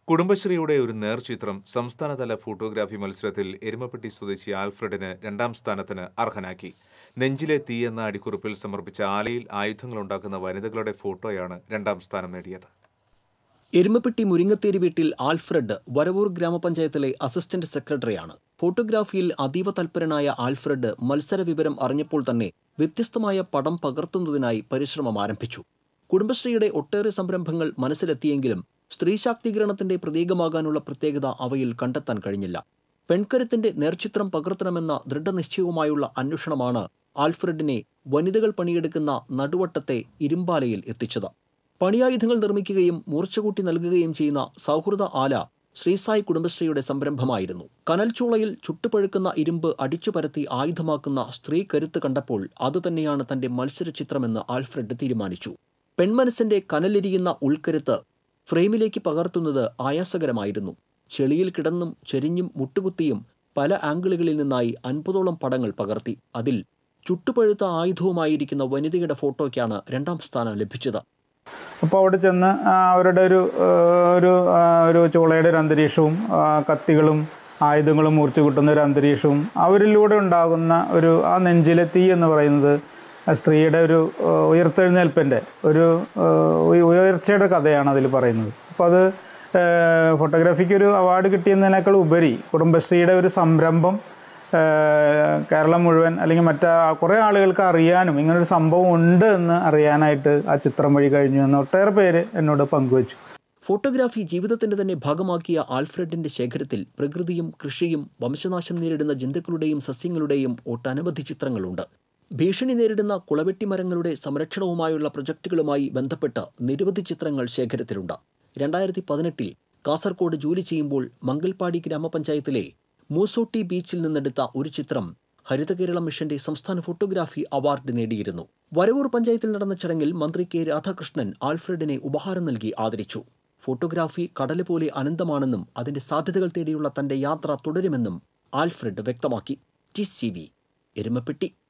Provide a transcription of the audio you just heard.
കുടുംബശ്രീയുടെ ഒരു നേർചിത്രം സംസ്ഥാനതല ഫോട്ടോഗ്രാഫി മത്സരത്തിൽ എരുമപ്പെട്ടി സ്വദേശി ആൽഫ്രഡിന് രണ്ടാം സ്ഥാനത്തിന് അർഹനാക്കി നെഞ്ചിലെ തീ എന്ന അടിക്കുറിപ്പിൽ സമർപ്പിച്ച ആലയിൽ ആയുധങ്ങളുണ്ടാക്കുന്ന വനിതകളുടെ ഫോട്ടോയാണ് രണ്ടാം സ്ഥാനം നേടിയത് എരുമപ്പെട്ടി മുരിങ്ങത്തേരി വീട്ടിൽ ആൽഫ്രഡ് വരവൂർ ഗ്രാമപഞ്ചായത്തിലെ അസിസ്റ്റന്റ് സെക്രട്ടറിയാണ് ഫോട്ടോഗ്രാഫിയിൽ അതീവ തൽപരനായ ആൽഫ്രഡ് മത്സര വിവരം അറിഞ്ഞപ്പോൾ തന്നെ വ്യത്യസ്തമായ പടം പകർത്തുന്നതിനായി പരിശ്രമം ആരംഭിച്ചു കുടുംബശ്രീയുടെ ഒട്ടേറെ സംരംഭങ്ങൾ മനസ്സിലെത്തിയെങ്കിലും സ്ത്രീ ശാക്തീകരണത്തിന്റെ പ്രതീകമാകാനുള്ള പ്രത്യേകത അവയിൽ കണ്ടെത്താൻ കഴിഞ്ഞില്ല പെൺകരുത്തിന്റെ നേർചിത്രം പകർത്തണമെന്ന ദൃഢനിശ്ചയവുമായുള്ള അന്വേഷണമാണ് ആൽഫ്രഡിനെ വനിതകൾ പണിയെടുക്കുന്ന നടുവട്ടത്തെ ഇരുമ്പാലയിൽ എത്തിച്ചത് പണിയായുധങ്ങൾ നിർമ്മിക്കുകയും മൂർച്ചകൂട്ടി നൽകുകയും ചെയ്യുന്ന സൗഹൃദ ആല ശ്രീസായി കുടുംബശ്രീയുടെ സംരംഭമായിരുന്നു കനൽച്ചൂളയിൽ ചുട്ടുപഴുക്കുന്ന ഇരുമ്പ് അടിച്ചു പരത്തി ആയുധമാക്കുന്ന സ്ത്രീ കരുത്ത് കണ്ടപ്പോൾ അതുതന്നെയാണ് തന്റെ മത്സര ചിത്രമെന്ന് ആൽഫ്രഡ് തീരുമാനിച്ചു പെൺമനസ്സിന്റെ കനലെരിയുന്ന ഉൾക്കരുത്ത് ഫ്രെയിമിലേക്ക് പകർത്തുന്നത് ആയാസകരമായിരുന്നു ചെളിയിൽ കിടന്നും ചെരിഞ്ഞും മുട്ടുകുത്തിയും പല ആംഗിളുകളിൽ നിന്നായി അൻപതോളം പടങ്ങൾ പകർത്തി അതിൽ ചുട്ടുപഴുത്ത ആയുധവുമായിരിക്കുന്ന വനിതയുടെ ഫോട്ടോയ്ക്കാണ് രണ്ടാം സ്ഥാനം ലഭിച്ചത് അപ്പോൾ അവിടെ ചെന്ന് ആ, അവരുടെ ഒരു ആ, ഒരു ആ, ഒരു ചുളയുടെ ഒരു അന്തരീക്ഷവും ആ, കത്തികളും ആയുധങ്ങളും മൂർച്ച കിട്ടുന്ന ഒരു അന്തരീക്ഷവും അവരിലൂടെ ഉണ്ടാകുന്ന ഒരു ആ നെഞ്ചിലെ തീ എന്ന് പറയുന്നത് ആ സ്ത്രീയുടെ ഒരു ആ, ഉയർത്തെഴുന്നേൽപ്പിൻ്റെ ഒരു ആ, ഉയ- ഉയർച്ചയുടെ കഥയാണ് അതിൽ പറയുന്നത് അപ്പോൾ അത് ആ, ഫോട്ടോഗ്രാഫിക്ക് ഒരു അവാർഡ് കിട്ടിയെന്നതിനേക്കാൾ ഉപരി കുടുംബശ്രീയുടെ ഒരു സംരംഭം ആ, കേരളം മുഴുവൻ അല്ലെങ്കിൽ മറ്റ് കുറേ ആളുകൾക്ക് അറിയാനും ഇങ്ങനൊരു സംഭവം ഉണ്ട് എന്ന് അറിയാനായിട്ട് ആ ചിത്രം വഴി കഴിഞ്ഞു എന്ന് ഒട്ടേറെ പേര് എന്നോട് പങ്കുവച്ചു ഫോട്ടോഗ്രാഫി ജീവിതത്തിന്റെ തന്നെ ഭാഗമാക്കിയ ആൽഫ്രഡിന്റെ ശേഖരത്തിൽ പ്രകൃതിയും കൃഷിയും വംശനാശം നേരിടുന്ന ജന്തുക്കളുടെയും സസ്യങ്ങളുടെയും ഒട്ടനവധി ചിത്രങ്ങളുണ്ട് ഭീഷണി നേരിടുന്ന കുളവെട്ടി മരങ്ങളുടെ സംരക്ഷണവുമായുള്ള പ്രൊജക്ടുകളുമായി ബന്ധപ്പെട്ട് നിരവധി ചിത്രങ്ങൾ ശേഖരത്തിലുണ്ട് രണ്ടായിരത്തി പതിനെട്ടിൽ കാസർഗോഡ് ജോലി ചെയ്യുമ്പോൾ മംഗൽപാടി ഗ്രാമപഞ്ചായത്തിലെ മൂസോട്ടി ബീച്ചിൽ നിന്നെടുത്ത ഒരു ചിത്രം ഹരിത കേരളം മിഷന്റെ സംസ്ഥാന ഫോട്ടോഗ്രാഫി അവാർഡ് നേടിയിരുന്നു വരവൂർ പഞ്ചായത്തിൽ നടന്ന ചടങ്ങിൽ മന്ത്രി കെ രാധാകൃഷ്ണൻ ആൽഫ്രഡിനെ ഉപഹാരം നൽകി ആദരിച്ചു ഫോട്ടോഗ്രാഫി കടല് പോലെ അനന്തമാണെന്നും അതിന്റെ സാധ്യതകൾ തേടിയുള്ള തന്റെ യാത്ര തുടരുമെന്നും ആൽഫ്രഡ് വ്യക്തമാക്കി ടി സി വി എരുമപ്പെട്ടി